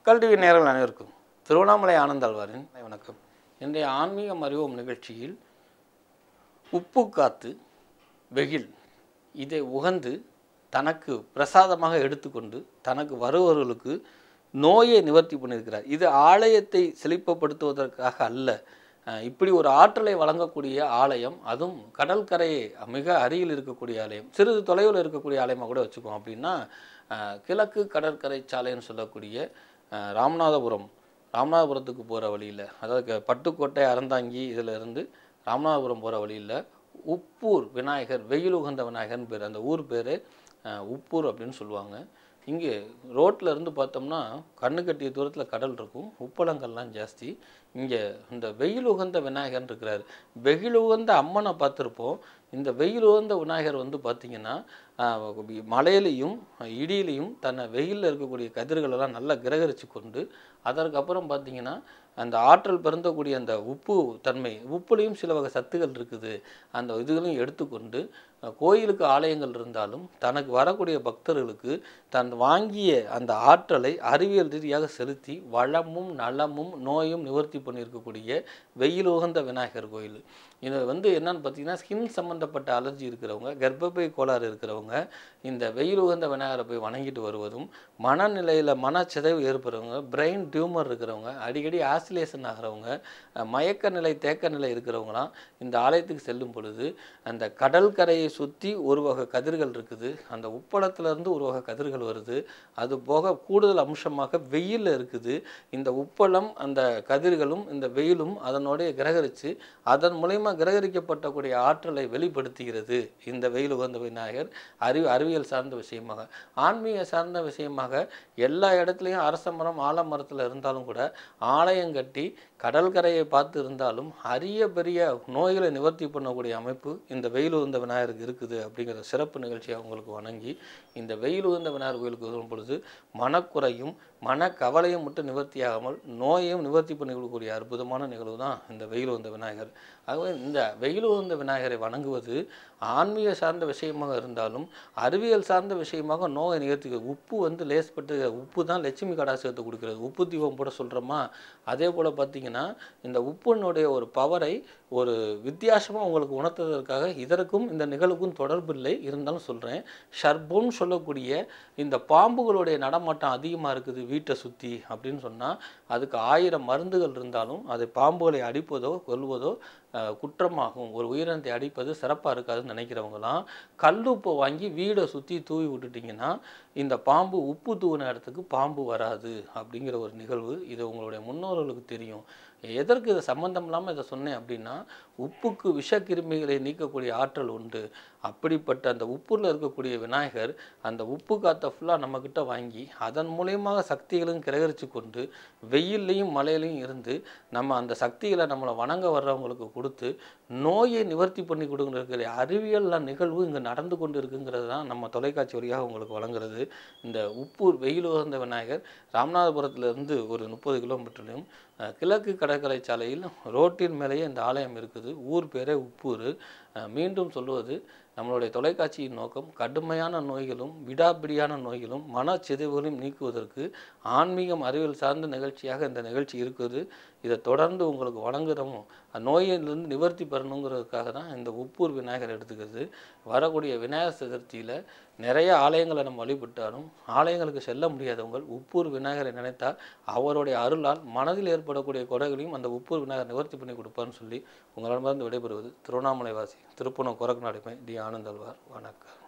மக்கள் டிவி நேர்கள் அனைவருக்கும் திருவண்ணாமலை ஆனந்தாழ்வாரின் வணக்கம் இன்றைய ஆன்மீகம் அறிவோம் நிகழ்ச்சியில் உப்பு காத்து வெயில் இதை உகந்து தனக்கு பிரசாதமாக எடுத்துக்கொண்டு தனக்கு வருபவர்களுக்கு நோயை நிவர்த்தி பண்ணியிருக்கிறார் இது ஆலயத்தை செழிப்பப்படுத்துவதற்காக அல்ல அஹ் இப்படி ஒரு ஆற்றலை வழங்கக்கூடிய ஆலயம் அதுவும் கடற்கரை மிக அருகில் இருக்கக்கூடிய ஆலயம் சிறிது தொலைவில் இருக்கக்கூடிய ஆலயமாக கூட வச்சுக்கோம் அப்படின்னா அஹ் கிழக்கு கடற்கரை சாலைன்னு சொல்லக்கூடிய அஹ் ராமநாதபுரம் ராமநாதபுரத்துக்கு போகிற வழியில் அதாவது க- பட்டுக்கோட்டை அறந்தாங்கி இதில் இருந்து ராமநாதபுரம் போகிற வழியில் உப்பூர் விநாயகர் வெயில் உகந்த விநாயகர்னு பேர் அந்த ஊர் பேர் உப்பூர் அப்படின்னு சொல்லுவாங்க இங்கே ரோட்டில் இருந்து பார்த்தோம்னா கண்ணு கட்டிய தூரத்தில் கடல் இருக்கும் உப்பளங்கள்லாம் ஜாஸ்தி இங்கே இந்த வெயில் உகந்த விநாயகர் இருக்கிறார் வெயில் உகந்த அம்மனை பார்த்துருப்போம் இந்த வெயில் உகந்த விநாயகர் வந்து பார்த்திங்கன்னா ஆஹ், மழையிலையும் இடியிலையும் தன்னை வெயிலில் இருக்கக்கூடிய கதிர்களெல்லாம் நல்லா கிரகரித்து கொண்டு அதற்கப்புறம் பார்த்திங்கன்னா அந்த ஆற்றல் பிறந்தக்கூடிய அந்த உப்பு தன்மை உப்புலேயும் சில வகை சத்துகள் இருக்குது அந்த இதுகளையும் எடுத்துக்கொண்டு அஹ், கோயிலுக்கு ஆலயங்கள் இருந்தாலும் தனக்கு வரக்கூடிய பக்தர்களுக்கு தன் வாங்கிய அந்த ஆற்றலை அறிவியல் ரீதியாக செலுத்தி வளமும் நலமும் நோயும் நிவர்த்தி பண்ணியிருக்கக்கூடிய வெயில் உகந்த விநாயகர் கோயில் இது வந்து என்னன்னு பார்த்தீங்கன்னா ஸ்கின் சம்மந்தப்பட்ட அலர்ஜி இருக்கிறவங்க கர்ப்பப்பை கோளாறு இருக்கிறவங்க இந்த வெயில் உகந்த விநாயகரை போய் வணங்கிட்டு வருவதும் மனநிலையில் மனச்சிதைவு ஏற்படுறவங்க பிரெயின் டியூமர் இருக்கிறவங்க அடிக்கடி ஆசிலேஷன் ஆகிறவங்க அஹ், மயக்க நிலை தேக்க நிலை இருக்கிறவங்களாம் இந்த ஆலயத்துக்கு செல்லும் பொழுது அந்த கடற்கரையை சுற்றி ஒரு வகை கதிர்கள் இருக்குது அந்த உப்பளத்திலிருந்து ஒரு வகை கதிர்கள் வருது அது போக கூடுதல் அம்சமாக வெயில் இருக்குது இந்த உப்பளம் அந்த கதிர்களும் இந்த வெயிலும் அதனோடைய கிரகரித்து அதன் மூலயமா கிரகரிக்கப்பட்டக்கூடிய ஆற்றலை வெளிப்படுத்துகிறது இந்த வெயில் உகந்த விநாயகர் அறிவு அறிவியல் சார்ந்த விஷயமாக ஆன்மீக சார்ந்த விஷயமாக எல்லா இடத்துலையும் அரச மரம் ஆலமரத்தில் இருந்தாலும் கூட ஆலயம் கட்டி கடற்கரையை பார்த்து இருந்தாலும் அரிய பெரிய நோய்களை நிவர்த்தி பண்ணக்கூடிய அமைப்பு இந்த வெயில் உகந்த விநாயகருக்கு இருக்குது அப்படிங்கிற சிறப்பு நிகழ்ச்சியை அவங்களுக்கு வணங்கி இந்த வெயில் உகந்த விநாயகர் கோயிலுக்கு வரும் பொழுது மனக்குறையும் மனக்கவலையும் மட்டும் நிவர்த்தியாகாமல் நோயையும் நிவர்த்தி பண்ணி கொடுக்கக்கூடிய அற்புதமான நிகழ்வு தான் இந்த வெயில் உகந்த விநாயகர் ஆகவே இந்த வெயில் உகந்த விநாயகரை வணங்குவது ஆன்மீக சார்ந்த விஷயமாக இருந்தாலும் அறிவியல் சார்ந்த விஷயமாக நோயை நிகழ்த்தி உப்பு வந்து லேஸ்பட்டு உப்பு தான் லட்சுமி கடாசகத்தை கொடுக்கிறது உப்பு தீபம் போட சொல்கிறோமா அதே போல் பார்த்தீங்கன்னா இந்த உப்புனுடைய ஒரு பவரை ஒரு வித்தியாசமாக உங்களுக்கு உணர்த்துவதற்காக இதற்கும் இந்த நிகழ்வுக்கும் தொடர்பு இல்லை இருந்தாலும் சொல்கிறேன் ஷர்போன்னு சொல்லக்கூடிய இந்த பாம்புகளுடைய நடமாட்டம் அதிகமாக இருக்குது வீட்டை சுற்றி அப்படின்னு சொன்னால் அதுக்கு ஆயிரம் மருந்துகள் இருந்தாலும் அதை பாம்புகளை அடிப்பதோ கொல்வதோ அஹ், குற்றமாகும் ஒரு உயிரினத்தை அடிப்பது சிறப்பாக இருக்காதுன்னு நினைக்கிறவங்களாம் கல்லுப்பை வாங்கி வீடை சுற்றி தூவி விட்டுட்டிங்கன்னா இந்த பாம்பு உப்பு தூவின இடத்துக்கு பாம்பு வராது அப்படிங்கிற ஒரு நிகழ்வு இது உங்களுடைய முன்னோர்களுக்கு தெரியும் எதற்கு இது சம்மந்தம் இல்லாமல் இதை சொன்னேன் அப்படின்னா உப்புக்கு விஷக்கிருமிகளை நீக்கக்கூடிய ஆற்றல் உண்டு அப்படிப்பட்ட அந்த உப்புல இருக்கக்கூடிய விநாயகர் அந்த உப்பு காற்றை ஃபுல்லாக நம்மக்கிட்ட வாங்கி அதன் மூலியமாக சக்திகளும் கிரகரித்து கொண்டு வெயில்லையும் மழையிலையும் இருந்து நம்ம அந்த சக்திகளை நம்மளை வணங்க வர்றவங்களுக்கு கொடுத்து நோயை நிவர்த்தி பண்ணி கொடுக்குற அறிவியல் நிகழ்வு இங்கே நடந்து கொண்டு இருக்குங்கிறது தான் நம்ம தொலைக்காட்சி வழியாக உங்களுக்கு வழங்குறது இந்த உப்பூர் வெயில் உகந்த விநாயகர் ராமநாதபுரத்துலேருந்து ஒரு முப்பது கிலோமீட்டர்லையும் அஹ், கிழக்கு கடற்கரை சாலையில் ரோட்டின் மேலேயே இந்த ஆலயம் இருக்குது ஊர் பேரே உப்பூர் அஹ், மீண்டும் சொல்லுவது நம்மளுடைய தொலைக்காட்சியின் நோக்கம் கடுமையான நோய்களும் விடாப்பிடியான நோய்களும் மனச்சிதைவுகளையும் நீக்குவதற்கு ஆன்மீகம் அறிவியல் சார்ந்த நிகழ்ச்சியாக இந்த நிகழ்ச்சி இருக்குது இதை தொடர்ந்து உங்களுக்கு வழங்குறோம் நோயிலிருந்து நிவர்த்தி பெறணுங்கிறதுக்காக தான் இந்த உப்பூர் விநாயகர் எடுத்துக்கிறது வரக்கூடிய விநாயகர் சதுர்த்தியில் நிறைய ஆலயங்களை நம்ம வழிபட்டாலும் ஆலயங்களுக்கு செல்ல முடியாதவங்க உப்பூர் விநாயகரை நினைத்தால் அவருடைய அருளால் மனதில் ஏற்படக்கூடிய குறைகளையும் அந்த உப்பூர் விநாயகர் நிவர்த்தி பண்ணி கொடுப்பார்னு சொல்லி உங்களிடமிருந்து விடைபெறுவது திருவண்ணாமலை வாசி திருப்பணம் கொரக்கநாடுமை டி ஆனந்தல்வார் வணக்கம்